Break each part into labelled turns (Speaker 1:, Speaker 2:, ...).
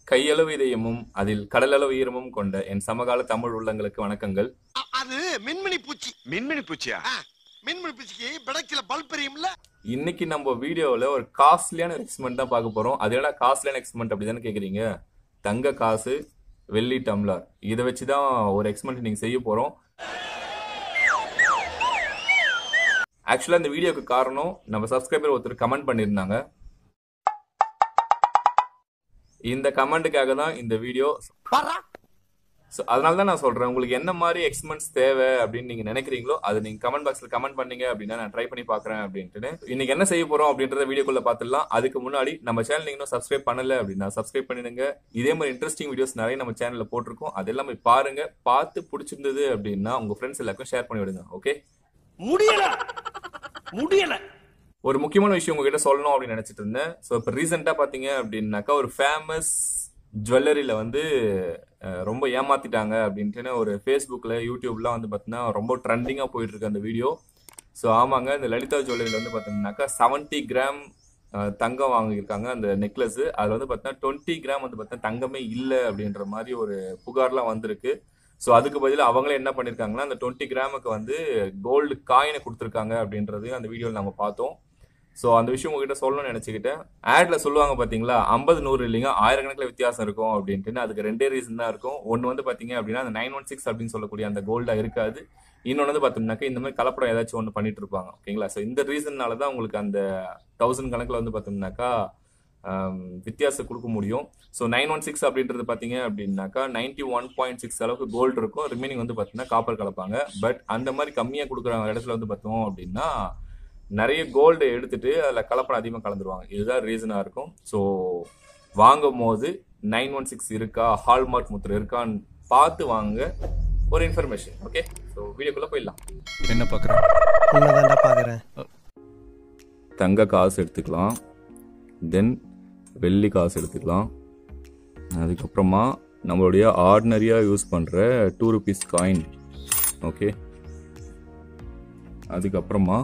Speaker 1: கையளவு இதயமும் அதில் கடலளவு ஈரமும் கொண்ட என் சமகால தமிழ் உள்ளங்களுக்கு வணக்கங்கள்
Speaker 2: அ- அது மின்மினி பூச்சி
Speaker 3: மின்மினி பூச்சியா
Speaker 2: ஆ, மின்மினி பூச்சிக்கு பிடக்கில பல்ப் எரியும்ல
Speaker 1: இன்னைக்கு நம்ம வீடியோவில் ஒரு காஸ்ட்லியான எக்ஸ்பெரிமெண்ட் தான் பார்க்க போறோம் அது என்ன காஸ்ட்லியான எக்ஸ்பெரிமெண்ட் அப்படி கேக்குறீங்க தங்க காசு வெள்ளி டம்ளர் இதை வச்சு தான் ஒரு எக்ஸ்பெரிமெண்ட் நீங்க செய்ய போறோம் ஆக்சுவலா இந்த வீடியோக்கு காரணம் நம்ம சப்ஸ்கிரைபர் ஒருத்தர் கமெண்ட் பண்ணியிருந்தாங்க இந்த கமெண்ட்டுக்காக தான் இந்த வீடியோ
Speaker 2: பாரா
Speaker 1: ஸோ அதனால தான் நான் சொல்றேன் உங்களுக்கு என்ன மாதிரி எக்ஸ்பெரிமெண்ட்ஸ் தேவை அப்படின்னு நீங்க நினைக்கிறீங்களோ அது நீங்க கமெண்ட் பாக்ஸ்ல கமெண்ட் பண்ணீங்க அப்படின்னா நான் ட்ரை பண்ணி பார்க்கறேன் அப்படின்ட்டு இன்னைக்கு என்ன செய்ய போறோம் அப்படின்றத வீடியோக்குள்ள பார்த்துடலாம் அதுக்கு முன்னாடி நம்ம சேனல் நீங்க இன்னும் சப்ஸ்கிரைப் பண்ணல அப்படின்னா சப்ஸ்கிரைப் பண்ணிடுங்க இதே மாதிரி இன்ட்ரெஸ்டிங் வீடியோஸ் நிறைய நம்ம சேனல்ல போட்டிருக்கோம் அதெல்லாம் போய் பாருங்க பார்த்து பிடிச்சிருந்தது அப்படின்னா உங்க ஃப்ரெண்ட்ஸ் எல்லாருக்கும் ஷேர் பண்ணி விடுங்க ஓகே
Speaker 2: முடியல முடியல
Speaker 1: ஒரு முக்கியமான விஷயம் உங்ககிட்ட சொல்லணும் அப்படின்னு நினைச்சிட்டு இருந்தேன் ஸோ இப்போ ரீசெண்டாக பார்த்தீங்க அப்படின்னாக்கா ஒரு ஃபேமஸ் ஜுவல்லரியில் வந்து அஹ், ரொம்ப ஏமாத்திட்டாங்க அப்படின்ட்டு ஒரு ஃபேஸ்புக்கில் யூடியூப்லாம் வந்து பார்த்தீங்கன்னா ரொம்ப ட்ரெண்டிங்காக போயிட்டு இருக்கு அந்த வீடியோ ஸோ ஆமாங்க இந்த லலிதா ஜுவல்லரியில் வந்து பார்த்தீங்கன்னாக்கா செவன்ட்டி கிராம் தங்கம் வாங்கியிருக்காங்க அந்த நெக்லஸ் அதில் வந்து பார்த்தீங்கன்னா டுவெண்ட்டி கிராம் வந்து பார்த்தீங்கன்னா தங்கமே இல்லை அப்படின்ற மாதிரி ஒரு புகார்லாம் வந்திருக்கு ஸோ அதுக்கு பதிலாக அவங்களே என்ன பண்ணியிருக்காங்கன்னா அந்த டுவெண்ட்டி கிராமுக்கு வந்து கோல்டு காயினை கொடுத்துருக்காங்க அப்படின்றதையும் அந்த வீடியோவில் நம்ம பார்த்தோம் ஸோ அந்த விஷயம் உங்ககிட்ட சொல்லணும்னு நினச்சிக்கிட்டேன் ஆட்ல சொல்லுவாங்க பார்த்தீங்களா ஐம்பது நூறு இல்லைங்க ஆயிரக்கணக்கில் வித்தியாசம் இருக்கும் அப்படின்ட்டு அதுக்கு ரெண்டே ரீசன் தான் இருக்கும் ஒன்று வந்து பார்த்தீங்க அப்படின்னா அந்த நைன் ஒன் சிக்ஸ் அப்படின்னு சொல்லக்கூடிய அந்த கோல்டாக இருக்காது இன்னொன்று வந்து பார்த்தோம்னாக்கா இந்த மாதிரி கலப்படம் ஏதாச்சும் ஒன்று பண்ணிட்டு இருப்பாங்க ஓகேங்களா ஸோ இந்த ரீசன்னால தான் உங்களுக்கு அந்த தௌசண்ட் கணக்கில் வந்து பார்த்தோம்னாக்கா ஆம், வித்தியாசம் கொடுக்க முடியும் ஸோ நைன் ஒன் சிக்ஸ் அப்படின்றது பார்த்தீங்க அப்படின்னாக்கா நைன்டி ஒன் பாயிண்ட் சிக்ஸ் அளவுக்கு கோல்டு இருக்கும் ரிமைனிங் வந்து பார்த்தீங்கன்னா காப்பர் கலப்பாங்க பட் அந்த மாதிரி கம்மியாக கொடுக்குற இடத்துல வந்து பார்த்தோம் அப்படின்னா நிறைய கோல்டு எடுத்துட்டு அதில் கலப்படம் அதிகமாக கலந்துருவாங்க இதுதான் ரீசனாக இருக்கும் ஸோ வாங்கும் போது நைன் ஒன் சிக்ஸ் இருக்கா ஹால்மார்க் முத்திரை இருக்கான்னு பார்த்து வாங்க ஒரு இன்ஃபர்மேஷன் ஓகே ஸோ வீடியோக்குள்ளே போயிடலாம்
Speaker 4: என்ன பார்க்குற
Speaker 5: உன்னதாண்டா பாக்குறேன்
Speaker 1: தங்க காசு எடுத்துக்கலாம் தென் வெள்ளி காசு எடுத்துக்கலாம் அதுக்கப்புறமா நம்மளுடைய ஆர்டினரியாக யூஸ் பண்ணுற டூ ருபீஸ் காயின் ஓகே அதுக்கப்புறமா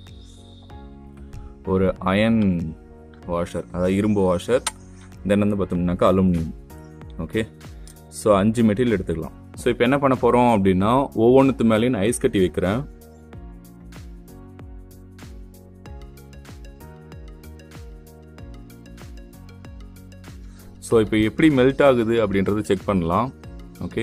Speaker 1: ஒரு அயன் வாஷர் அதாவது இரும்பு வாஷர் தென் வந்து பார்த்தோம்னாக்கா அலுமினியம் ஓகே ஸோ அஞ்சு மெட்டீரியல் எடுத்துக்கலாம் ஸோ இப்போ என்ன பண்ண போகிறோம் அப்படின்னா ஒவ்வொன்றுத்து மேலேயும் நான் ஐஸ் கட்டி வைக்கிறேன் ஸோ இப்போ எப்படி மெல்ட் ஆகுது அப்படின்றத செக் பண்ணலாம் ஓகே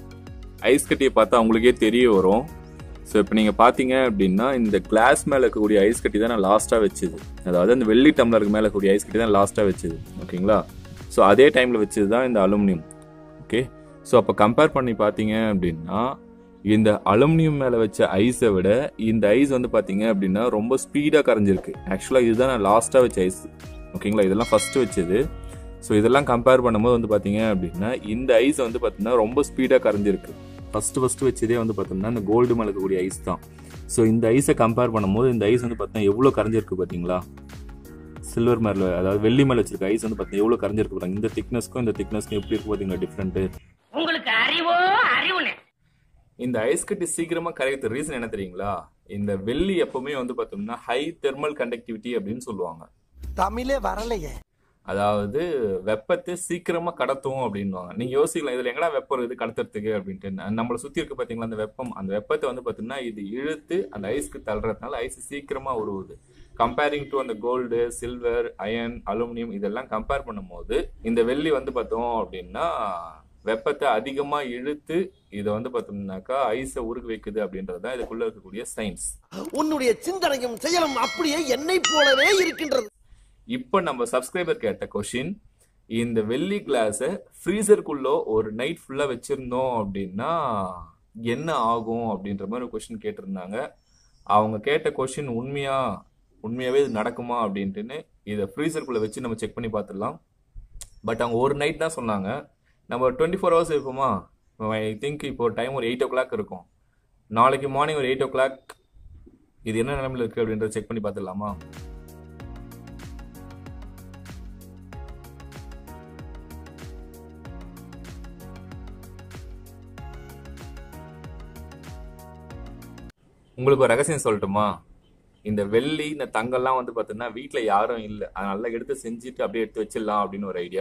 Speaker 1: ஐஸ் கட்டியை பார்த்தா உங்களுக்கே தெரிய வரும் ஸோ இப்போ நீங்கள் பார்த்தீங்க அப்படின்னா இந்த கிளாஸ் மேலே இருக்கக்கூடிய ஐஸ் கட்டி தான் நான் லாஸ்ட்டாக வச்சது அதாவது அந்த வெள்ளி டம்ளருக்கு மேலே இருக்கக்கூடிய ஐஸ் கட்டி தான் லாஸ்ட்டாக வச்சது ஓகேங்களா ஸோ அதே டைமில் வச்சது தான் இந்த அலுமினியம் ஓகே ஸோ அப்போ கம்பேர் பண்ணி பார்த்தீங்க அப்படின்னா இந்த அலுமினியம் மேலே வச்ச ஐஸை விட இந்த ஐஸ் வந்து பார்த்தீங்க அப்படின்னா ரொம்ப ஸ்பீடாக கரைஞ்சிருக்கு ஆக்சுவலாக இதுதான் நான் லாஸ்ட்டாக வச்ச ஐஸ் ஓகேங்களா இதெல்லாம் ஃபர்ஸ்ட் வச்சது ஸோ இதெல்லாம் கம்பேர் பண்ணும்போது வந்து பார்த்தீங்க அப்படின்னா இந்த ஐஸ் வந்து பார்த்தீங்கன்னா ரொம்ப ஸ்பீடாக கரைஞ்சிருக்கு ஃபர்ஸ்ட் ஃபர்ஸ்ட் வச்சதே வந்து பார்த்தோம்னா இந்த கோல்டு மேலே இருக்கக்கூடிய ஐஸ் தான் ஸோ இந்த ஐஸை கம்பேர் பண்ணும்போது இந்த ஐஸ் வந்து பார்த்தீங்கன்னா எவ்வளோ கரைஞ்சிருக்கு பார்த்தீங்களா சில்வர் மேலே அதாவது வெள்ளி மேலே வச்சிருக்க ஐஸ் வந்து பார்த்தீங்கன்னா எவ்வளோ கரைஞ்சிருக்கு பாருங்க இந்த திக்னஸ்க்கும் இந்த திக்னஸ்க்கும் எப்படி இருக்கு பார்த்தீங்களா டிஃப்ரெண்ட்டு
Speaker 6: உங்களுக்கு அறிவோ அறிவுனே
Speaker 1: இந்த ஐஸ் கட்டி சீக்கிரமா கரைக்கிறது ரீசன் என்ன தெரியுங்களா இந்த வெள்ளி எப்பவுமே வந்து பார்த்தோம்னா ஹை தெர்மல் கண்டக்டிவிட்டி அப்படின்னு சொல்லுவாங்க
Speaker 2: தமிழே வரலையே
Speaker 1: அதாவது வெப்பத்தை சீக்கிரமா கடத்தும் அப்படின்வாங்க நீங்க யோசிக்கலாம் இதுல எங்கடா வெப்பம் இருக்குது கடத்துறதுக்கு அப்படின்ட்டு ந- நம்மள சுத்தி இருக்கு பாத்தீங்களா அந்த வெப்பம் அந்த வெப்பத்தை வந்து பாத்தீங்கன்னா இது இழுத்து அந்த ஐஸ்க்கு தள்ளுறதுனால ஐஸ் சீக்கிரமா உருவுது கம்பேரிங் டு அந்த கோல்டு சில்வர் அயன் அலுமினியம் இதெல்லாம் கம்பேர் பண்ணும்போது இந்த வெள்ளி வந்து பார்த்தோம் அப்படின்னா வெப்பத்தை அதிகமா இழுத்து இதை வந்து பார்த்தோம்னாக்கா ஐஸை உருக வைக்குது அப்படின்றது தான் இதுக்குள்ள இருக்கக்கூடிய சயின்ஸ்
Speaker 2: உன்னுடைய சிந்தனையும் செயலும் அப்படியே என்னை போலவே இருக்கின்றது
Speaker 1: இப்போ நம்ம சப்ஸ்கிரைபர் கேட்ட கொஷின் இந்த வெள்ளி கிளாஸை ஃப்ரீசருக்குள்ள ஒரு நைட் ஃபுல்லா வச்சிருந்தோம் அப்படின்னா என்ன ஆகும் அப்படின்ற மாதிரி ஒரு கொஷின் கேட்டிருந்தாங்க அவங்க கேட்ட கொஷின் உண்மையா உண்மையாவே இது நடக்குமா அப்படின்ட்டுன்னு இதை ஃப்ரீசருக்குள்ள வச்சு நம்ம செக் பண்ணி பார்த்துடலாம் பட் அவங்க ஒரு நைட் தான் சொன்னாங்க நம்ம டுவெண்ட்டி ஃபோர் ஹவர்ஸ் இருப்போமா ஐ திங்க் இப்போ டைம் ஒரு எயிட் ஓ கிளாக் இருக்கும் நாளைக்கு மார்னிங் ஒரு எயிட் ஓ கிளாக் இது என்ன நிலைமையில இருக்கு அப்படின்றத செக் பண்ணி பார்த்துடலாமா உங்களுக்கு ஒரு ரகசியம் சொல்லட்டுமா இந்த வெள்ளி இந்த தங்கம்லாம் வந்து பார்த்தீங்கன்னா வீட்டில் யாரும் இல்லை அதனால எடுத்து செஞ்சுட்டு அப்படியே எடுத்து வச்சிடலாம் அப்படின்னு ஒரு ஐடியா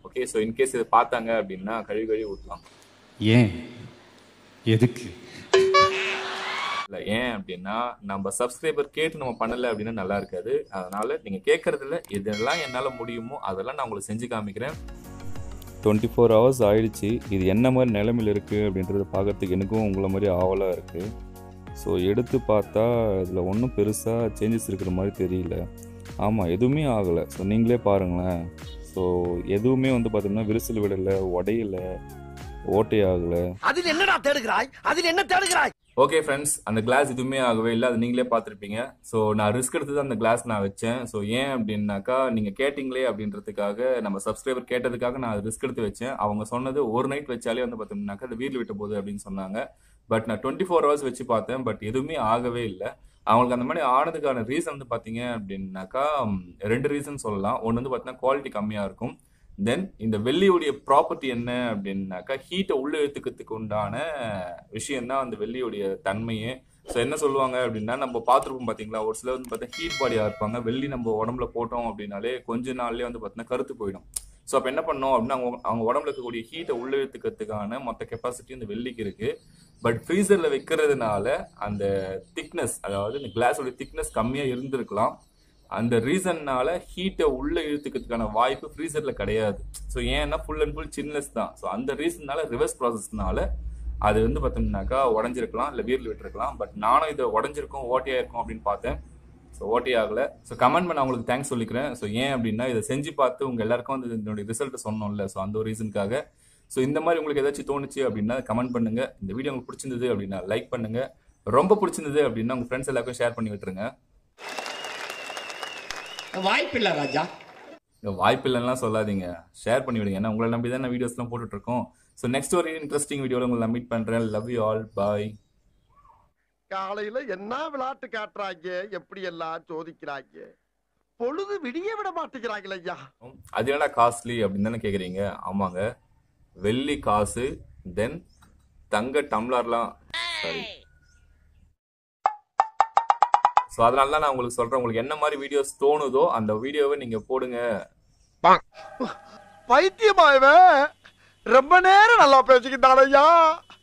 Speaker 1: ஓகே ஸோ இன்கேஸ் இதை பார்த்தாங்க அப்படின்னா கழுவி கழுவி ஊற்றலாம்
Speaker 3: ஏன் எதுக்கு
Speaker 1: இல்லை ஏன் அப்படின்னா நம்ம சப்ஸ்கிரைபர் கேட்டு நம்ம பண்ணல அப்படின்னா நல்லா இருக்காது அதனால நீங்க கேட்கறதுல எதெல்லாம் என்னால முடியுமோ அதெல்லாம் நான் உங்களுக்கு செஞ்சு காமிக்கிறேன் டுவெண்ட்டி ஃபோர் ஹவர்ஸ் ஆயிடுச்சு இது என்ன மாதிரி நிலைமையில் இருக்குது அப்படின்றத பார்க்கறதுக்கு எனக்கும் உங்களை மாதிரி ஆவலாக இருக்குது ஸோ எடுத்து பார்த்தா இதில் ஒன்றும் பெருசாக சேஞ்சஸ் இருக்கிற மாதிரி தெரியல ஆமாம் எதுவுமே ஆகலை ஸோ நீங்களே பாருங்களேன் ஸோ எதுவுமே வந்து பார்த்தீங்கன்னா விரிசல் விடலை உடையல ஓட்டை ஆகலை
Speaker 2: அதில் என்னடா தேடுகிறாய் அதில் என்ன தேடுகிறாய்
Speaker 1: ஓகே ஃப்ரெண்ட்ஸ் அந்த கிளாஸ் எதுவுமே ஆகவே இல்லை அது நீங்களே பார்த்துருப்பீங்க ஸோ நான் ரிஸ்க் எடுத்து தான் அந்த கிளாஸ் நான் வச்சேன் ஸோ ஏன் அப்படின்னாக்கா நீங்கள் கேட்டிங்களே அப்படின்றதுக்காக நம்ம சப்ஸ்கிரைபர் கேட்டதுக்காக நான் ரிஸ்க் எடுத்து வச்சேன் அவங்க சொன்னது ஒரு நைட் வச்சாலே வந்து பார்த்தோம்னாக்கா அது வீட்டில் விட்ட போகுது அப்படின்னு சொன்னாங்க பட் நான் டுவெண்ட்டி ஃபோர் ஹவர்ஸ் வச்சு பார்த்தேன் பட் எதுவுமே ஆகவே இல்லை அவங்களுக்கு அந்த மாதிரி ஆனதுக்கான ரீசன் வந்து பார்த்தீங்க அப்படின்னாக்கா ம், ரெண்டு ரீசன் சொல்லலாம் ஒன்று வந்து பார்த்தீங்கன்னா குவாலிட்டி கம்மியாக இருக்கும் தென் இந்த வெள்ளியுடைய ப்ராப்பர்ட்டி என்ன அப்படின்னாக்கா ஹீட்டை உள்ள எடுத்துக்கிறதுக்கு உண்டான விஷயம் தான் அந்த வெள்ளியுடைய தன்மையே ஸோ என்ன சொல்லுவாங்க அப்படின்னா நம்ம பார்த்துருப்போம் பார்த்தீங்களா ஒரு சிலர் வந்து பார்த்தா ஹீட் பாடியாக இருப்பாங்க வெள்ளி நம்ம உடம்புல போட்டோம் அப்படின்னாலே கொஞ்ச நாள்லயே வந்து பார்த்தீங்கன்னா கருத்து போயிடும் ஸோ அப்போ என்ன பண்ணோம் அப்படின்னா அவங்க அவங்க உடம்புல இருக்கக்கூடிய ஹீட்டை உள்ள எடுத்துக்கிறதுக்கான மொத்த கெப்பாசிட்டி இந்த வெள்ளிக்கு இருக்கு பட் ஃப்ரீசரில் வைக்கிறதுனால அந்த திக்னஸ் அதாவது இந்த கிளாஸோட திக்னஸ் கம்மியாக இருந்திருக்கலாம் அந்த ரீசன்னால ஹீட்டை உள்ள இழுத்துக்கிறதுக்கான வாய்ப்பு ஃப்ரீசர்ல கிடையாது ஸோ ஏன்னா ஃபுல் அண்ட் ஃபுல் சின்லெஸ் தான் ஸோ அந்த ரீசன்னால ரிவர்ஸ் ப்ராசஸ்னால அது வந்து பார்த்தோம்னாக்கா உடஞ்சிருக்கலாம் இல்லை வீரில் விட்டுருக்கலாம் பட் நானும் இதை உடஞ்சிருக்கும் ஓட்டையா இருக்கும் அப்படின்னு பார்த்தேன் ஸோ ஓட்டே ஆகல ஸோ கமெண்ட் பண்ண அவங்களுக்கு தேங்க்ஸ் சொல்லிக்கிறேன் ஸோ ஏன் அப்படின்னா இதை செஞ்சு பார்த்து உங்க எல்லாருக்கும் வந்து இதனுடைய ரிசல்ட் சொன்னோம்ல ஸோ அந்த ஒரு ரீசனுக்காக ஸோ இந்த மாதிரி உங்களுக்கு ஏதாச்சும் தோணுச்சு அப்படின்னா கமெண்ட் பண்ணுங்க இந்த வீடியோ உங்களுக்கு பிடிச்சிருந்தது அப்படின்னா லைக் பண்ணுங்க ரொம்ப பிடிச்சிருந்தது அப்படின்னா உங்க ஃப்ரெண்ட்ஸ் எல்லாருக்கும் ஷேர் பண்ணி விட்டுருங்க
Speaker 4: வாய்ப்பில்ல ராஜா
Speaker 1: இங்க வாய்ப்பு இல்லைன்னா சொல்லாதீங்க ஷேர் பண்ணி விடுங்க ஏன்னா உங்களை நம்பி தான் நான் வீடியோஸ்லாம் போட்டுட்டு இருக்கோம் ஸோ நெக்ஸ்ட் ஒரு இன்ட்ரெஸ்டிங் வீடியோவில் உங்களை நான் மீட் பண்ணுறேன் லவ் யூ ஆல் பாய்
Speaker 2: காலையில என்ன விளையாட்டு காட்டுறாங்க எப்படி எல்லாம் சோதிக்கிறாங்க பொழுது விடிய விட மாட்டேங்கிறாங்களே ஐயா
Speaker 1: அது என்னடா காஸ்ட்லி அப்படின்னு தானே கேட்குறீங்க ஆமாங்க வெள்ளி காசு தென் தங்க டம்ளர்லாம் சாரி ஸோ அதனால தான் நான் உங்களுக்கு சொல்கிறேன் உங்களுக்கு என்ன மாதிரி வீடியோஸ் தோணுதோ அந்த வீடியோவை நீங்கள் போடுங்க
Speaker 2: பைத்தியமாயவன் ரொம்ப நேரம் நல்லா பேசிக்கிட்டான் ஐயா